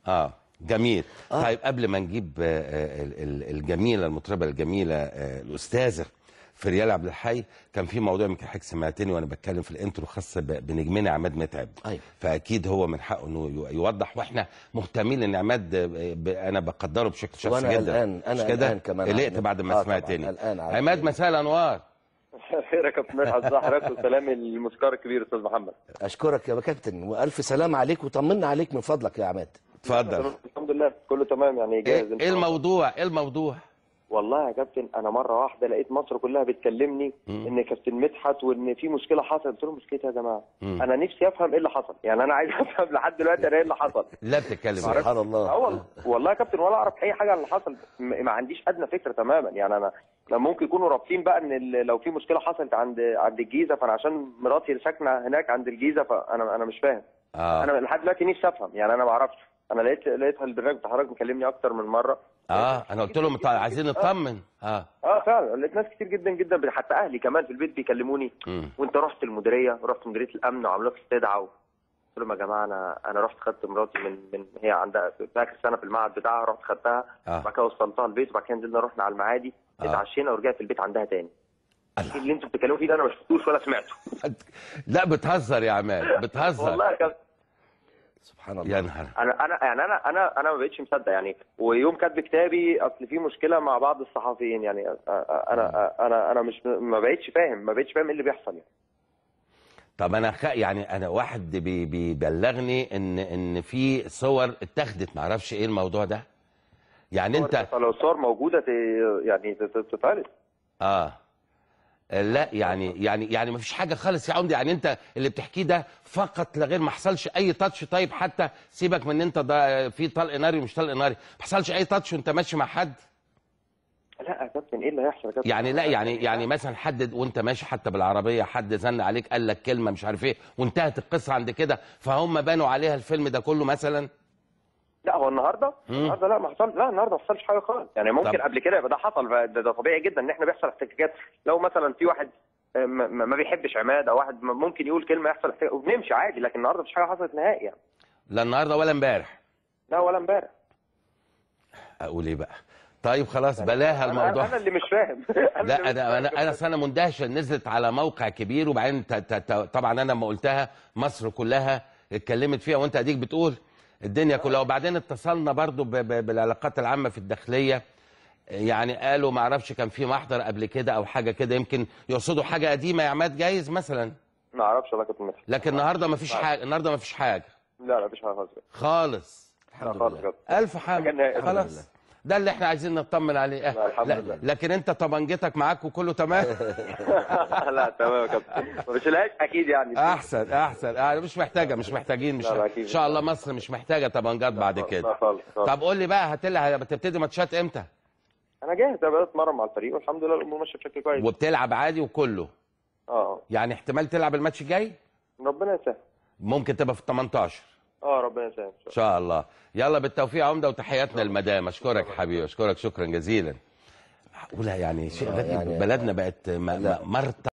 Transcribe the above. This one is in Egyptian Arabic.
اه جميل آه. طيب قبل ما نجيب آه، آه، ال- ال- الجميله المطربه الجميله آه، الاستاذه فريال عبد الحي كان في موضوع يمكن حضرتك سمعتني وانا بتكلم في الانترو خاص ب- بنجمنا عماد متعب أيوة. فاكيد هو من حقه انه يو- يوضح واحنا مهتمين لان عماد آه، ب- انا بقدره بشكل شخصي وأنا جدا قلقان- أنا مش كده؟ قلقان كمان قلقت عماد. بعد ما آه سمعتني طبعاً، قلقان على عماد كده. مساء الانوار خير يا كابتن مدحت ازي حضرتك وسلامي للموسيقار الكبير استاذ محمد اشكرك يا كابتن والف سلام عليك وطمنا عليك من فضلك يا عماد اتفضل الحمد لله كله تمام يعني جاهز ايه إن إيه شاء الله. الموضوع ايه الموضوع والله يا كابتن انا مره واحده لقيت مصر كلها بتكلمني ان كابتن مدحت وان في مشكله حصلت قلت لهم مشكله إيه يا جماعه مم. انا نفسي افهم ايه اللي حصل يعني انا عايز افهم لحد دلوقتي انا ايه اللي حصل لا بتتكلم سبحان اه الله والله والله يا كابتن ولا اعرف اي حاجه عن اللي حصل م- ما عنديش ادنى فكره تماما يعني انا أنا ممكن يكونوا رابطين بقى ان ال- لو في مشكله حصلت عند عند الجيزه فانا عشان مراتي اللي ساكنه هناك عند الجيزه فانا انا مش فاهم اه انا لحد دلوقتي نفسي افهم يعني انا ما اعرفش انا لقيت لقيت البرنامج بتاع حضرتك مكلمني اكتر من مره اه انا قلت لهم طيب عايزين نطمن اه اه فعلا لقيت ناس كتير جدا جدا حتى اهلي كمان في البيت بيكلموني مم. وانت رحت المديريه رحت مديريه الامن وعملوا لك استدعاء قلت لهم يا جماعه انا انا رحت خدت مراتي من من هي عندها في اخر سنه في المعهد بتاعها رحت خدتها آه. وبعد كده وصلتها البيت وبعد كده نزلنا رحنا على المعادي آه. اتعشينا ورجعت البيت عندها تاني الله. اللي انتوا بتتكلموا فيه ده انا ما شفتوش ولا سمعته لا بتهزر يا عماد بتهزر والله يا كابتن سبحان الله يا نهار انا انا يعني انا انا انا ما بقتش مصدق يعني ويوم كاتب كتابي اصل في مشكله مع بعض الصحفيين يعني أ- أ- انا انا انا مش ما بقتش فاهم ما بقتش فاهم ايه اللي بيحصل يعني طب انا خ... يعني انا واحد بي... بيبلغني ان ان في صور اتاخدت معرفش ايه الموضوع ده يعني انت لو الصور موجوده ت- يعني ت- ت- تتعرض اه لا يعني يعني يعني ما فيش حاجه خالص يا عمدي يعني انت اللي بتحكيه ده فقط لا غير ما حصلش اي تاتش طيب حتى سيبك من ان انت ده في طلق ناري ومش طلق ناري ما حصلش اي تاتش وانت ماشي مع حد لا يا كابتن ايه اللي هيحصل يا كابتن يعني لا يعني يعني مثلا حد وانت ماشي حتى بالعربيه حد زن عليك قال لك كلمه مش عارف ايه وانتهت القصه عند كده فهم بنوا عليها الفيلم ده كله مثلا لا هو النهارده مم. النهارده لا ما حصل لا النهارده ما حصلش حاجه خالص يعني ممكن طب. قبل كده يبقى ده حصل ده, ده طبيعي جدا ان احنا بيحصل احتكاكات لو مثلا في واحد آه، ما, ما ما بيحبش عماد او واحد م- ممكن يقول كلمه يحصل احتكاك وبنمشي عادي لكن النهارده مفيش حاجه حصلت نهائي يعني لا النهارده ولا امبارح لا ولا امبارح اقول ايه بقى طيب خلاص بلاها أنا- الموضوع انا اللي مش فاهم لا انا انا انا أصل انا مندهشه نزلت على موقع كبير وبعدين ت- ت- ت- طبعا انا لما قلتها مصر كلها اتكلمت فيها وانت اديك بتقول الدنيا كلها وبعدين اتصلنا برضو ب- ب- بالعلاقات العامه في الداخليه يعني قالوا ما اعرفش كان في محضر قبل كده او حاجه كده يمكن يقصدوا حاجه قديمه يا عماد جايز مثلا ما اعرفش والله كابتن مدحت لكن النهارده ما فيش حاجه النهارده ما فيش حاجه لا لا مفيش حاجه خالص خالص لا الحمد خالص لله يا كابتن الف حمد لكن- الحمد خلاص ده اللي احنا عايزين نطمن عليه لا، الحمد لا لله. لكن انت طبنجتك معاك وكله تمام لا تمام يا كابتن ما بشيلهاش اكيد يعني احسن احسن آه مش محتاجه مش محتاجين مش لا، لا، أكيد. ان شاء الله مصر مش محتاجه طبنجات بعد لا كده خالص خالص. طب قول لي بقى هتلعب هتبتدي ماتشات امتى انا جاهز انا بدات اتمرن مع الفريق والحمد لله الامور ماشيه بشكل كويس وبتلعب عادي وكله اه يعني احتمال تلعب الماتش الجاي ربنا يسهل ممكن تبقى في ال 18 اه ربنا يسهل إن شاء ان شاء الله يلا بالتوفيق يا عمده وتحياتنا للمدام اشكرك يا حبيبي اشكرك شكرا جزيلا معقوله يعني شيء آه، غريب يعني- بلدنا بقت م- م- مرتع